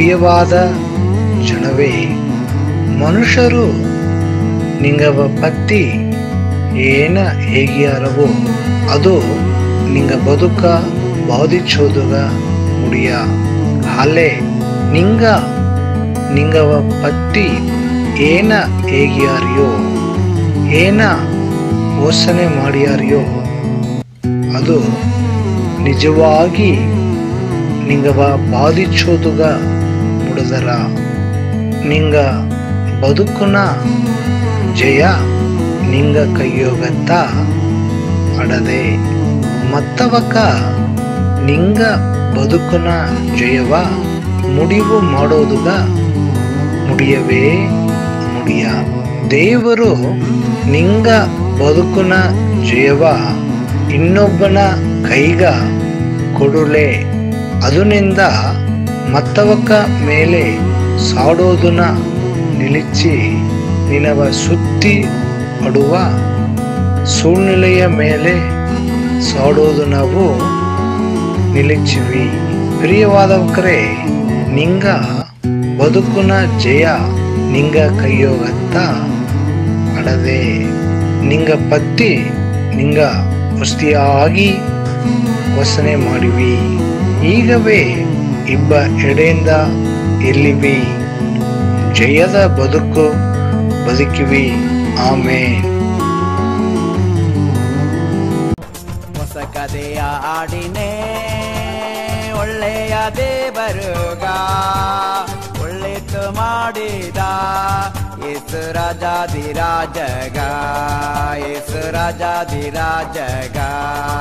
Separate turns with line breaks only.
ಪ್ರಿಯವಾದ ಜನವೇ ಮನುಷ್ಯರು ನಿಂಗವ ಪತ್ತಿ ಏನ ಹೇಗಿಯಾರವೋ ಅದು ನಿಂಗ ಬದುಕ ಬಾಧಿಸೋದುಗ ಮುಡಿಯ ಅಲೆ ನಿಂಗ ನಿಂಗವ ಪತ್ತಿ ಏನ ಹೇಗಿಯಾರಿಯೋ ಏನ ಘೋಷಣೆ ಮಾಡಿಯಾರಿಯೋ ಅದು ನಿಜವಾಗಿ ನಿಂಗವ ಬಾಧಿಸೋದುಗ ಮುಡದರ ನಿಂಗ ಬದುಕುನ ಜಯ ನಿಂಗ ಕೈಯೋಗತ್ತ ಅಡದೆ ಮತ್ತವಕ ನಿಂಗ ಬದುಕುನ ಜಯವ ಮುಡಿವು ಮಾಡೋದುಗ ಮುಡಿಯವೇ ಮುಡಿಯ ದೇವರು ನಿಂಗ ಬದುಕುನ ಜಯವ ಇನ್ನೊಬ್ಬನ ಕೈಗ ಕೊಡುಲೆ ಅದನಿಂದ ಮತ್ತವಕ ಮೇಲೆ ಸಾಡೋದನ್ನ ನಿಲ್ಲಿಸಿ ನಿನವ ಸುತ್ತಿ ಅಡುವ ಸೂழ்நிಲೆಯ ಮೇಲೆ ಸಾಡೋದು ನಾವು ನಿಲ್ಲಿಸಿವಿ ಪ್ರಿಯವಾದವಕರೇ ನಿಂಗ ಬದುಕುನ ಜಯ ನಿಂಗ ಕೈಯೋಗತ್ತ ಅಡದೆ ನಿಂಗ ಪತ್ತಿ ನಿಂಗ ವಸ್ತಿಯಾಗಿ ವಸನೆ ಮಾಡಿವಿ ಈಗವೇ ಇಬ್ಬ ಎಡೆಯಿಂದ ಎಲ್ಲಿವಿ ಜಯದ ಬದುಕು ಬದುಕಿವಿ ಆಮೇಲೆ
ಹೊಸ ಕಥೆಯ ಆಡಿನೇ ಒಳ್ಳೆಯ ದೇವರುಗ ಒಳ್ಳೆತು ಮಾಡಿದ ಯೇಸು ರಾಜಾದಿರಾಜಗ ಯೇಸು ರಾಜಾದಿರಾಜಗ